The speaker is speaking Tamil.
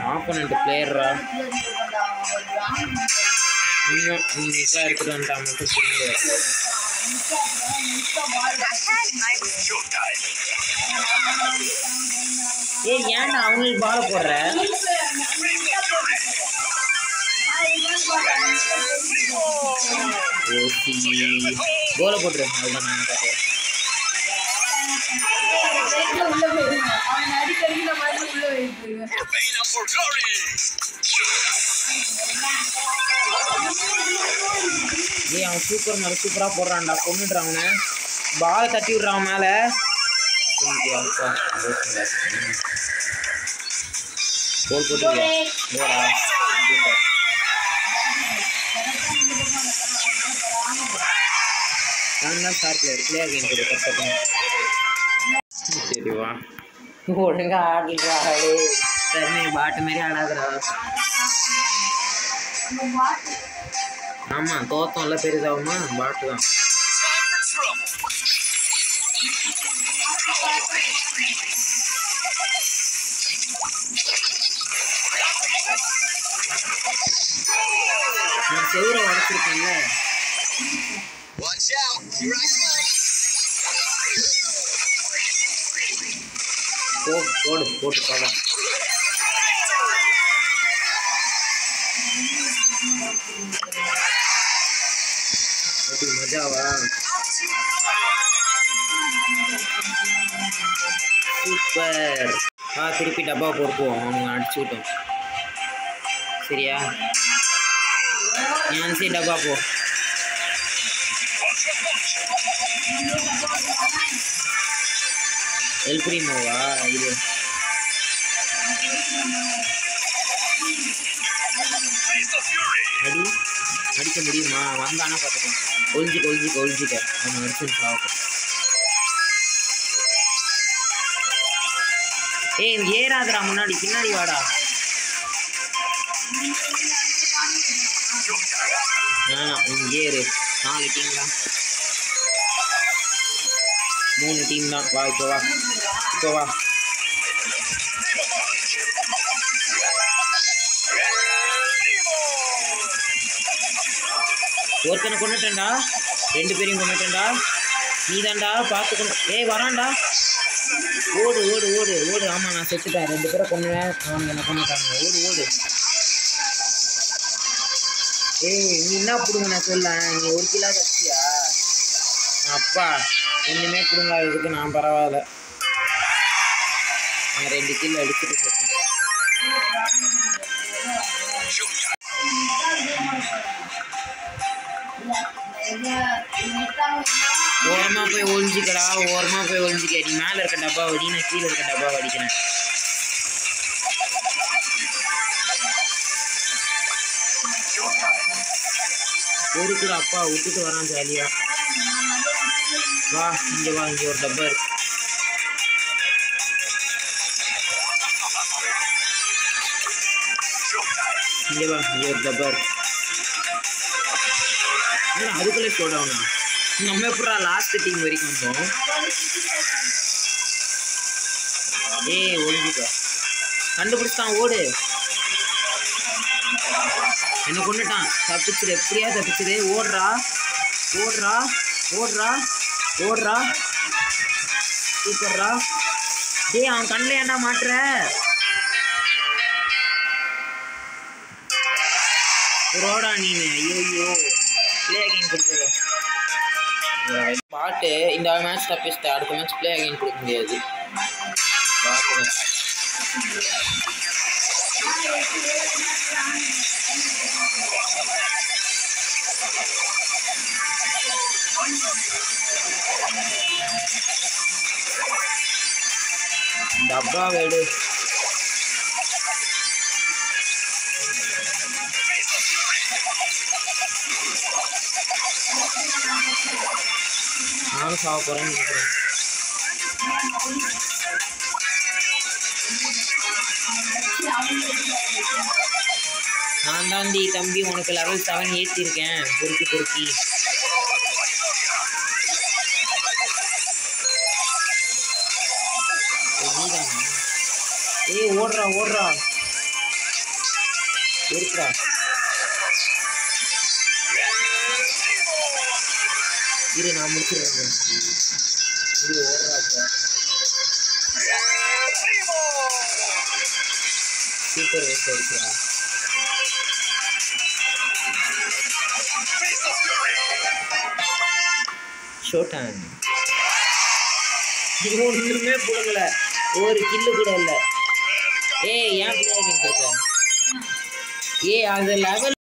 ஆப்போனண்ட் பிளேயரா இன்னும் நீட்டாக எடுத்துகிட்டு வந்துட்டா மட்டும் புரியுது ஏய் ஏன்டா அவங்களுக்கு பால் போடுற ஓசி கோலை போட்டுரு அதுதான் நான் பார்த்தேன் உள்ள போயிருங்க அவன் அடிக்கடிக்கிற மாதிரி உள்ள போயிருங்க ஏய் அவன் சூப்பர் மேலே சூப்பராக போடுறான்டா கொண்டுடுறான் அவனை பாலை தட்டி விட்றான் மேலே கோல் போட்டுருக்கியா போடா சூப்பர் நான் தான் ஸ்டார் பிளேயர் பிளேயர் கேம் கொடு கரெக்டாக சரி வா ஒழுங்கா ஆடுறா ஆடு சரி பாட்டு மாரி ஆடாதுடா ஆமாம் தோத்தம்ல பெரிதாகுமா பாட்டு தான் நான் செவுரை உடச்சிருக்கேன்ல Watch out! Here I come! போ போடு போட்டு போட எப்படி மஜாவா சூப்பர் ஆ திருப்பி டப்பா பொறுப்போம் அவங்க அடிச்சு விட்டோம் சரியா ஞான் சரி டப்பா போ எல் பிரிமோவா இது அடி அடிக்க முடியுமா வந்தானா பார்த்துக்கோ ஒழிஞ்சிக்க ஒழிஞ்சிக்க ஒழிஞ்சிக்க அவன் அடிச்சு சாப்பிடும் ஏய் இங்க ஏறாதடா முன்னாடி பின்னாடி வாடா வேணாம் இங்க ஏறு நாலு டீம் தான் மூணு டீம் தான் வா இப்போ வா இப்போ வா ஒருத்தனை கொண்டுட்டேன்டா ரெண்டு பேரையும் கொண்டுட்டேன்டா நீ தான்டா பார்த்துக்கணும் ஏய் வரான்டா ஓடு ஓடு ஓடு ஓடு ஆமாம் நான் செத்துட்டேன் ரெண்டு பேரை கொண்டுவேன் அவனுங்க என்ன கொண்டுட்டாங்க ஓடு ஓடு ஏய் நீ என்ன பிடுங்க நான் சொல்ல நீ ஒரு கிலோ கட்சியா அப்பா ஒன்றுமே பிடுங்காததுக்கு நான் பரவாயில்ல நான் ரெண்டு கிலோ அடிச்சுட்டு செத்தேன் ஓரமாக போய் ஒழிஞ்சிக்கடா ஓரமாக போய் ஒழிஞ்சிக்க நீ மேலே இருக்க டப்பா வடி நான் கீழே இருக்க டப்பா வடிக்கிறேன் ஒருக்குடா அப்பா விட்டுட்டு வரான் ஜாலியா வா இங்க வா இங்க ஒரு டப்பா இருக்கு இங்க வா இங்க ஒரு டப்பா இருக்கு என்னடா அதுக்குள்ளே போடவுனா நம்ம எப்படா லாஸ்ட் டீம் வரைக்கும் வந்தோம் ஏய் ஒழிஞ்சிக்கோ கண்டுபிடிச்சான் ஓடு என்ன கொண்டுட்டான் தப்பிச்சிடு எப்படியா தப்பிச்சிடு ஓடுறா ஓடுறா ஓடுறா ஓடுறா சூப்பர்ரா டேய் அவன் கண்ணில் ஏன்டா மாட்டுற ரோடா நீனு ஐயோ ப்ளே அகைன் கொடுக்குற பாட்டு இந்த மேட்ச் தப்பிச்சிட்ட அடுத்த மேட்ச் ப்ளே அகைன் கொடுக்க முடியாது பாட்டு தான். டப்பா வேடு நானும் சாக போறேன்னு நினைக்கிறேன் நான் தாண்டி தம்பி உனக்கு லெவல் செவன் ஏற்றிருக்கேன் பொறுக்கி பொறுக்கி ஏய், நீதானா ஏய் ஓடுறா ஓடுறா இருக்குடா இரு நான் முடிச்சிடுறேன் இரு ஓடுறா சூப்பர் ஓட்டு இருக்குடா ஷோ டைம் ஒன்றுமே போடல ஒரு கில்லு கூட இல்லை ஏய் ஏன் பிள்ளையா கேட்டு ஏய் அது லெவல்